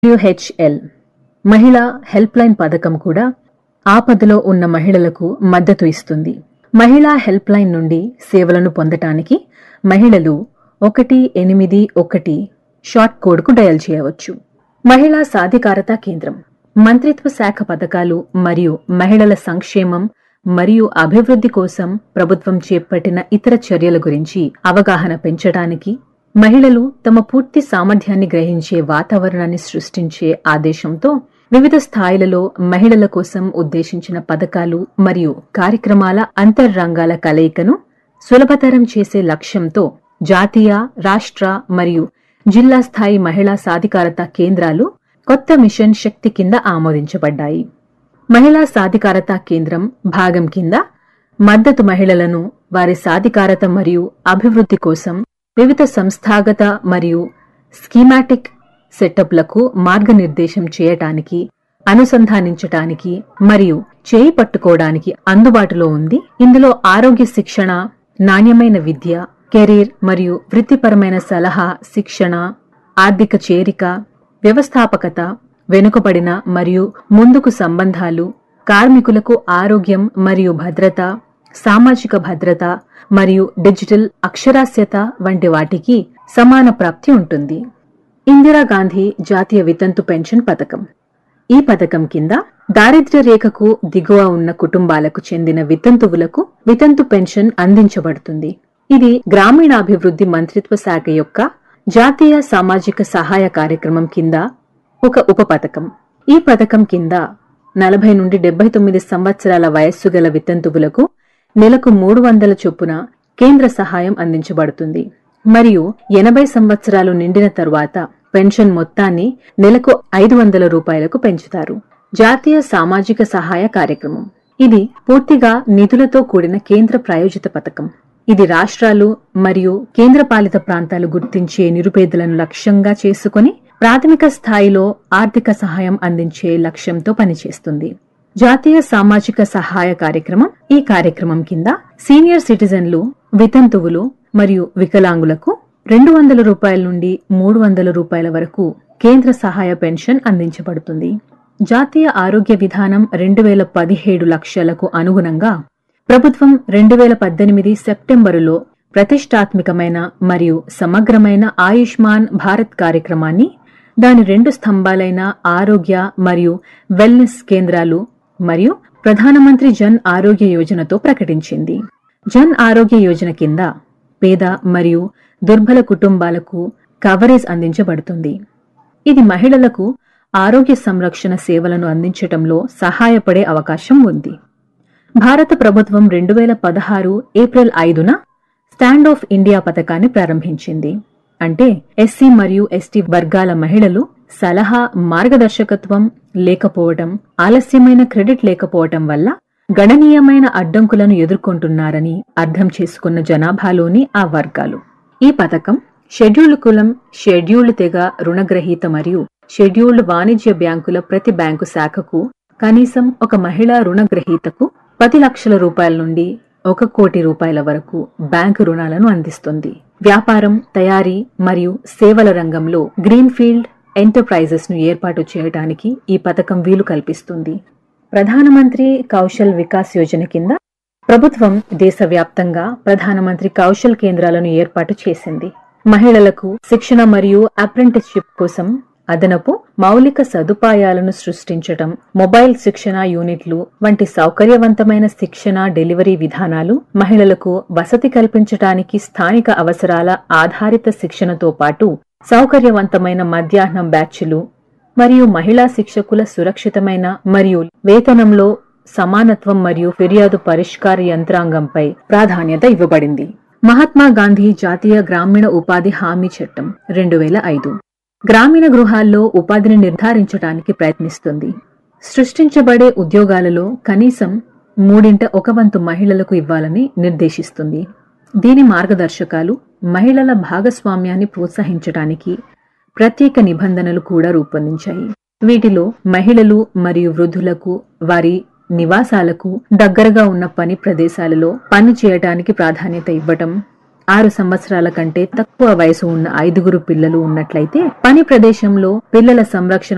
డబ్ల్యూహెచ్ఎల్ మహిళా help line పథకం కూడా ఆపదలో ఉన్న మహిళలకు మద్దతు ఇస్తుంది మహిళా హెల్ప్ లైన్ నుండి సేవలను పొందటానికి మహిళలు ఒకటి ఎనిమిది ఒకటి షార్ట్ కోడ్కు డయల్ చేయవచ్చు మహిళా సాధికారత కేంద్రం మంత్రిత్వ శాఖ పథకాలు మరియు మహిళల సంక్షేమం మరియు అభివృద్ధి కోసం ప్రభుత్వం చేపట్టిన ఇతర చర్యల గురించి అవగాహన పెంచడానికి మహిళలు తమ పూర్తి సామర్థ్యాన్ని గ్రహించే వాతావరణాన్ని సృష్టించే ఆదేశంతో వివిధ స్థాయిలలో మహిళల కోసం ఉద్దేశించిన పథకాలు మరియు కార్యక్రమాల అంతర్రంగాల కలయికను సులభతరం చేసే లక్ష్యంతో జాతీయ రాష్ట్ర మరియు జిల్లా స్థాయి మహిళా సాధికారత కేంద్రాలు కొత్త మిషన్ శక్తి కింద ఆమోదించబడ్డాయి మహిళా సాధికారత కేంద్రం భాగం కింద మద్దతు మహిళలను వారి సాధికారత మరియు అభివృద్ధి కోసం వివిధ సంస్థాగత మరియు స్కీమాటిక్ సెటప్లకు మార్గనిర్దేశం చేయటానికి అనుసంధానించటానికి మరియు చేయి పట్టుకోవడానికి అందుబాటులో ఉంది ఇందులో ఆరోగ్య శిక్షణ నాణ్యమైన విద్య కెరీర్ మరియు వృత్తిపరమైన సలహా శిక్షణ ఆర్థిక చేరిక వ్యవస్థాపకత వెనుకబడిన మరియు ముందుకు సంబంధాలు కార్మికులకు ఆరోగ్యం మరియు భద్రత సామాజిక భద్రత మరియు డిజిటల్ అక్షరాస్యత వంటి వాటికి సమాన ప్రాప్తి ఉంటుంది ఇందిరాగాంధీ జాతీయ వితంతు పెన్షన్ పథకం ఈ పథకం కింద దారిద్ర్య రేఖకు దిగువ ఉన్న కుటుంబాలకు చెందిన వితంతువులకు వితంతు పెన్షన్ అందించబడుతుంది ఇది గ్రామీణాభివృద్ధి మంత్రిత్వ శాఖ యొక్క జాతీయ సామాజిక సహాయ కార్యక్రమం కింద ఒక ఉప పథకం ఈ పథకం కింద నలభై నుండి డెబ్బై తొమ్మిది సంవత్సరాల వయస్సు గల వితంతువులకు నెలకు మూడు వందల చొప్పున కేంద్ర సహాయం అందించబడుతుంది మరియు ఎనభై సంవత్సరాలు నిండిన తరువాత పెన్షన్ మొత్తాన్ని నెలకు ఐదు వందల రూపాయలకు పెంచుతారు జాతీయ సామాజిక సహాయ కార్యక్రమం ఇది పూర్తిగా నిధులతో కూడిన కేంద్ర ప్రాయోజిత పథకం ఇది రాష్ట్రాలు మరియు కేంద్రపాలిత ప్రాంతాలు గుర్తించే నిరుపేదలను లక్ష్యంగా చేసుకుని ప్రాథమిక స్థాయిలో ఆర్థిక సహాయం అందించే లక్ష్యంతో పనిచేస్తుంది జాతీయ సామాజిక సహాయ కార్యక్రమం ఈ కార్యక్రమం కింద సీనియర్ సిటిజన్లు వితంతువులు మరియు వికలాంగులకు రెండు వందల రూపాయల నుండి మూడు వందల రూపాయల వరకు కేంద్ర సహాయ పెన్షన్ అందించబడుతుంది జాతీయ ఆరోగ్య విధానం రెండు వేల పదిహేడు లక్ష్యాలకు అనుగుణంగా ప్రభుత్వం రెండు వేల పద్దెనిమిది సెప్టెంబరులో ప్రతిష్టాత్మకమైన మరియు సమగ్రమైన ఆయుష్మాన్ భారత్ కార్యక్రమాన్ని దాని రెండు స్తంభాలైన ఆరోగ్య మరియు వెల్నెస్ కేంద్రాలు మరియు ప్రధానమంత్రి జన్ ఆరోగ్య యోజనతో ప్రకటించింది జన్ ఆరోగ్య యోజన కింద పేద మరియు దుర్బల కుటుంబాలకు కవరేజ్ అందించబడుతుంది ఇది మహిళలకు ఆరోగ్య సంరక్షణ సేవలను అందించటంలో సహాయపడే అవకాశం ఉంది భారత ప్రభుత్వం రెండు వేల పదహారు ఏప్రిల్ ఐదున స్టాండ్ ఆఫ్ ఇండియా పథకాన్ని ప్రారంభించింది అంటే ఎస్సీ మరియు ఎస్టీ వర్గాల మహిళలు సలహా మార్గదర్శకత్వం లేకపోవటం ఆలస్యమైన క్రెడిట్ లేకపోవటం వల్ల గణనీయమైన అడ్డంకులను ఎదుర్కొంటున్నారని అర్థం చేసుకున్న జనాభాలోని ఆ వర్గాలు ఈ పథకం షెడ్యూల్డ్ కులం షెడ్యూల్డ్ తెగ రుణగ్రహీత మరియు షెడ్యూల్డ్ వాణిజ్య బ్యాంకుల ప్రతి బ్యాంకు శాఖకు కనీసం ఒక మహిళా రుణగ్రహీతకు పది లక్షల రూపాయల నుండి ఒక కోటి రూపాయల వరకు బ్యాంకు రుణాలను అందిస్తుంది వ్యాపారం తయారీ మరియు సేవల రంగంలో గ్రీన్ఫీల్డ్ ఎంటర్ప్రైజెస్ ను ఏర్పాటు చేయడానికి ఈ పథకం వీలు కల్పిస్తుంది ప్రధానమంత్రి కౌశల్ వికాస్ యోజన కింద ప్రభుత్వం దేశవ్యాప్తంగా ప్రధానమంత్రి కౌశల్ కేంద్రాలను ఏర్పాటు చేసింది మహిళలకు శిక్షణ మరియు అప్రెంటిస్షిప్ కోసం అదనపు మౌలిక సదుపాయాలను సృష్టించటం మొబైల్ శిక్షణ యూనిట్లు వంటి సౌకర్యవంతమైన శిక్షణ డెలివరీ విధానాలు మహిళలకు వసతి కల్పించటానికి స్థానిక అవసరాల ఆధారిత శిక్షణతో పాటు సౌకర్యవంతమైన మధ్యాహ్నం బ్యాచ్లు మరియు మహిళా శిక్షకుల సురక్షితమైన మరియు వేతనంలో సమానత్వం మరియు ఫిర్యాదు పరిష్కార యంత్రాంగంపై ప్రాధాన్యత ఇవ్వబడింది మహాత్మా గాంధీ జాతీయ గ్రామీణ ఉపాధి హామీ చట్టం రెండు వేల ఐదు గ్రామీణ గృహాల్లో ఉపాధిని నిర్ధారించడానికి ప్రయత్నిస్తుంది సృష్టించబడే ఉద్యోగాలలో కనీసం మూడింట ఒక వంతు మహిళలకు ఇవ్వాలని నిర్దేశిస్తుంది దీని మార్గదర్శకాలు మహిళల భాగస్వామ్యాన్ని ప్రోత్సహించడానికి ప్రత్యేక నిబంధనలు కూడా రూపొందించాయి వీటిలో మహిళలు మరియు వృద్ధులకు వారి నివాసాలకు దగ్గరగా ఉన్న పని ప్రదేశాలలో పని చేయటానికి ప్రాధాన్యత ఇవ్వటం ఆరు సంవత్సరాల కంటే తక్కువ వయసు ఉన్న ఐదుగురు పిల్లలు ఉన్నట్లయితే పని ప్రదేశంలో పిల్లల సంరక్షణ